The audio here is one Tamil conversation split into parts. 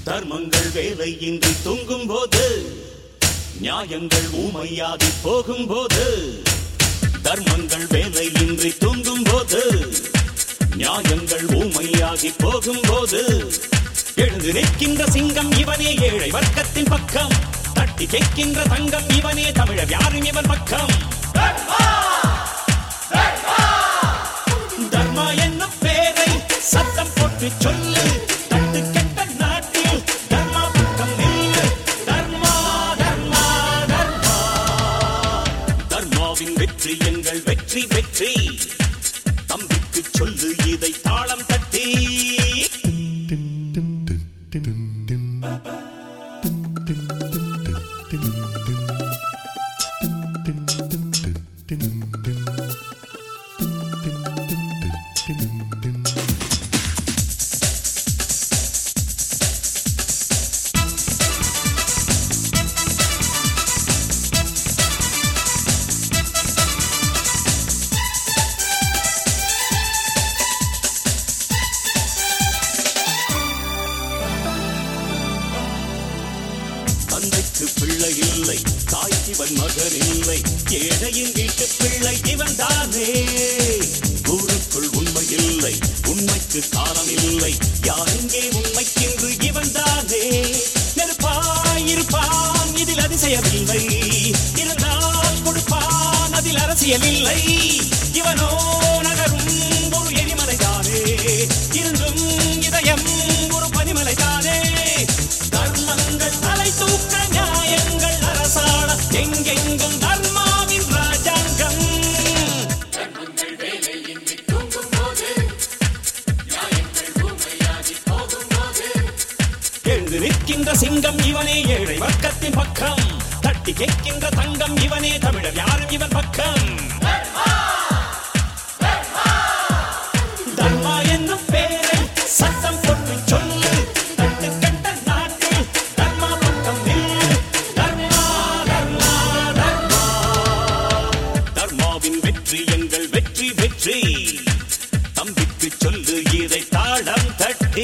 தர்மங்கள் வேலையின்றி தூங்கும் போது நியாயங்கள் ஊமையாகி போகும் போது தர்மங்கள் வேலையின்றி தூங்கும் போது நியாயங்கள் ஊமையாகி போகும் போது எழுந்து நிற்கின்ற சிங்கம் இவனே ஏழை வர்க்கத்தின் பக்கம் தட்டி கேட்கின்ற தங்கம் இவனே தமிழர் யாரும் இவன் பக்கம் தர்மா என்னும் பேரை சத்தம் போட்டு சொல்லு தட்டு கெட்ட நாட்டில் தர்மா பக்கம் நில்லு தர்மா தர்மா தர்மா தர்மாவின் வெற்றி எங்கள் வெற்றி வெற்றி தம்பிக்கு சொல்லு இதை தாளம் தட்டி தந்தைக்கு பிள்ளை இல்லை தாய்க்கு இவன் மகன் இல்லை ஏழையின் வீட்டு பிள்ளை இவன் தானே ஊருக்குள் உண்மை இல்லை உண்மைக்கு காலம் இல்லை யாரெங்கே உண்மைக்கென்று இவன் தானே நெருப்பாய் இருப்பான் இதில் அதிசயமில்லை இருந்தால் கொடுப்பான் அதில் அரசியல் இல்லை இவனோ நகரும் ஒரு எரிமலைதானே இருந்தும் இதயம் ஒரு பனிமலைதானே தர்மங்கள் தலை தூக்க நியாயங்கள் அரசாள எங்கெங்கும் தர்மாவின் ராஜாங்கம் எழுந்து நிற்கின்ற சிங்கம் இவனே ஏழை வர்க்கத்தின் பக்கம் தட்டி கேட்கின்ற தங்கம் இவனே தமிழர் யாரும் இவன் பக்கம் தர்மா என்னும் பேரை சத்தம் போட்டு சொல்லு தட்டு கட்ட நாட்டில் தர்மா பக்கம் நில்லு தர்மா தர்மா தர்மா தர்மாவின் வெற்றி எங்கள் வெற்றி வெற்றி தம்பிக்கு சொல்லு இதை தாளம் தட்டி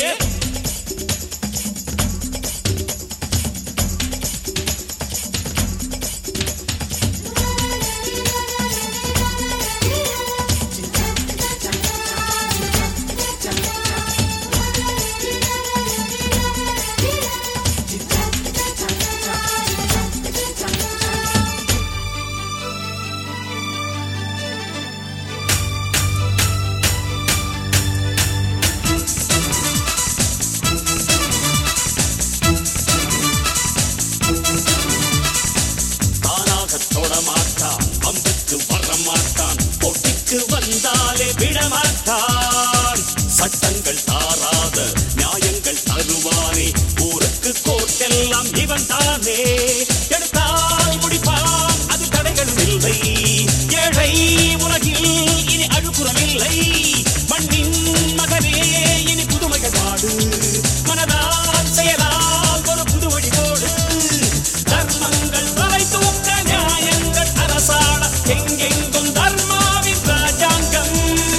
தானாக தொட மாட்டான் அம்புக்கு வர மாட்டான் போட்டிக்கு வந்தாலே விடமாட்டான் சட்டங்கள் தாராத நியாயங்கள் தருவானே ஊருக்கு கோட்டெல்லாம் இவன் தானே எடுத்தால் முடிப்பான் அது தடைகளும் இல்லை ஏழை உலகில் இனி அழுப்புறம் இல்லை மண்ணின் மகனே இனி புதுமைகள் பாடு மனதால் செயலால் ஒரு புது வழிபோடு தர்மங்கள் தலை தூக்க நியாயங்கள் அரசாள எங்கெங்கும் தர்மாவின் ராஜாங்கம்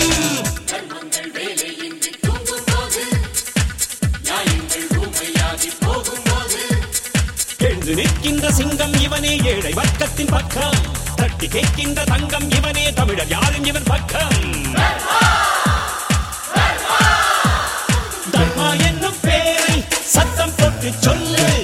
எழுந்து நிற்கின்ற சிங்கம் இவனே ஏழை வர்க்கத்தின் பக்கம் தட்டி கேட்கின்ற தங்கம் இவனே தமிழர் யாரும் இவன் பக்கம் தர்மா என்னும் பேரை சத்தம் போட்டு சொல்லு